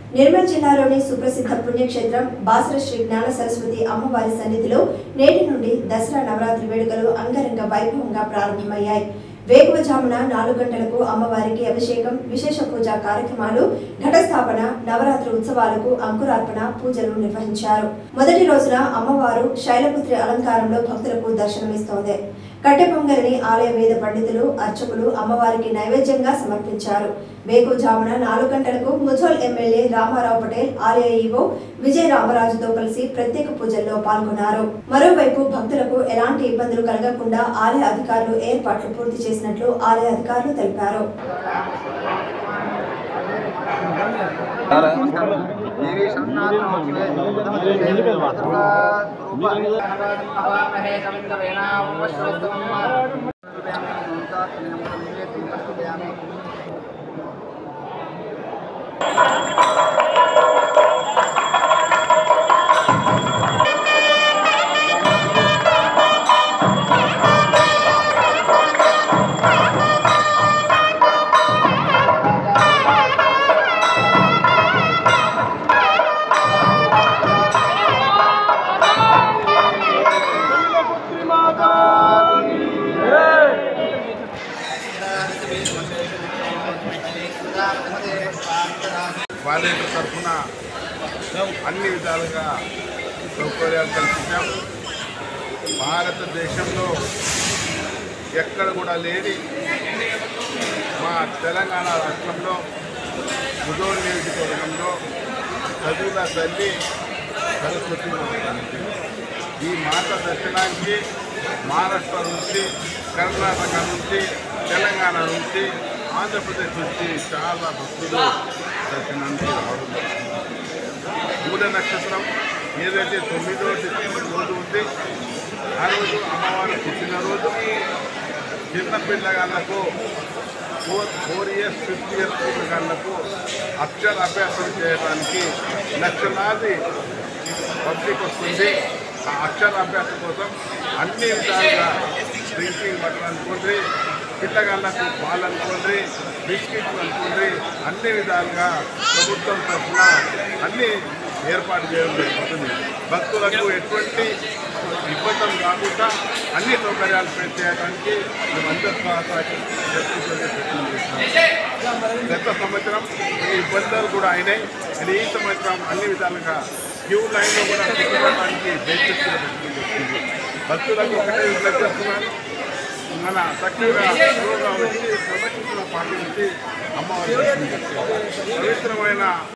నిర్మల్ జిల్లాలోని సుప్రసిద్ధ పుణ్యక్షేత్రం బాసర శ్రీ జ్ఞాన సరస్వతి అమ్మవారి సన్నిధిలో నేటి నుండి దసరా నవరాత్రి వేడుకలు అంగరంగ వైభవంగా ప్రారంభమయ్యాయి వేకువజామున నాలుగు గంటలకు అమ్మవారికి అభిషేకం విశేష పూజా కార్యక్రమాలు ఘటస్థాపన నవరాత్రి ఉత్సవాలకు అంకురార్పణ పూజలు నిర్వహించారు మొదటి రోజున అమ్మవారు శైలపుత్రి అలంకారంలో భక్తులకు దర్శనమిస్తోంది కట్టె పొంగలిని ఆలయ వేద పండితులు అర్చకులు అమ్మవారికి నైవేద్యంగా సమర్పించారు వేకువజామున నాలుగు గంటలకు ముజోల్ ఎమ్మెల్యే రామారావు పటేల్ ఆలయ ఈవో విజయ రామరాజుతో కలిసి ప్రత్యేక పూజల్లో పాల్గొన్నారు మరోవైపు భక్తులకు ఎలాంటి ఇబ్బందులు కలగకుండా ఆలయ అధికారులు ఏర్పాట్లు పూర్తి చేసినట్లు ఆలయ అధికారులు తెలిపారు వాలంటీర్ తరఫున అన్ని విధాలుగా సౌకర్యాలు కల్పించాం భారతదేశంలో ఎక్కడ కూడా లేని మా తెలంగాణ రాష్ట్రంలో ముదోల్ నియోజకవర్గంలో చదువుల తల్లి సరస్వతి మాత ఉంది. ఈ మాత దర్శనానికి మహారాష్ట్ర నుంచి కర్ణాటక నుంచి తెలంగాణ నుంచి ఆంధ్రప్రదేశ్ నుంచి చాలా భక్తులు దర్శనానికి రావడం జరుగుతుంది. మూల నక్షత్రం ఏదైతే తొమ్మిదో డిసెంబర్ రోజు ఉంది ఆ రోజు అమ్మవారు పుట్టినరోజు చిన్న పిల్లగాళ్ళకు four four years fifth years పిల్లగాళ్ళకు అక్షర అభ్యాసం చేయడానికి లక్షలాది పబ్లిక్ వస్తుంది ఆ అక్షర అభ్యాసం కోసం అన్ని విధాలుగా డ్రింకింగ్ బట్టలు అనుకోండి పిల్లగాళ్ళకు పాలు అనుకోండి బిస్కెట్లు అనుకోండి అన్ని విధాలుగా ప్రభుత్వం తరఫున అన్ని ఏర్పాటు చేయడం జరుగుతుంది భక్తులకు ఎటువంటి ఇబ్బందులు కాకుండా అన్ని సౌకర్యాలు చేయడానికి మేమందరూ గత సంవత్సరం ఈ ఇబ్బందులు కూడా అయినాయి కానీ ఈ సంవత్సరం అన్ని విధాలుగా క్యూ లైన్లో కూడా కూర్చోవడానికి బెంచెస్ కూడా పెట్టడం జరుగుతుంది భక్తులకు ఒకటే విజ్ఞప్తి చేస్తున్నాను మన చక్కగా స్లోగా వచ్చి క్రమశిక్షణ పాటించి అమ్మవారి దర్శనం చేసుకోవాలి. పవిత్రమైన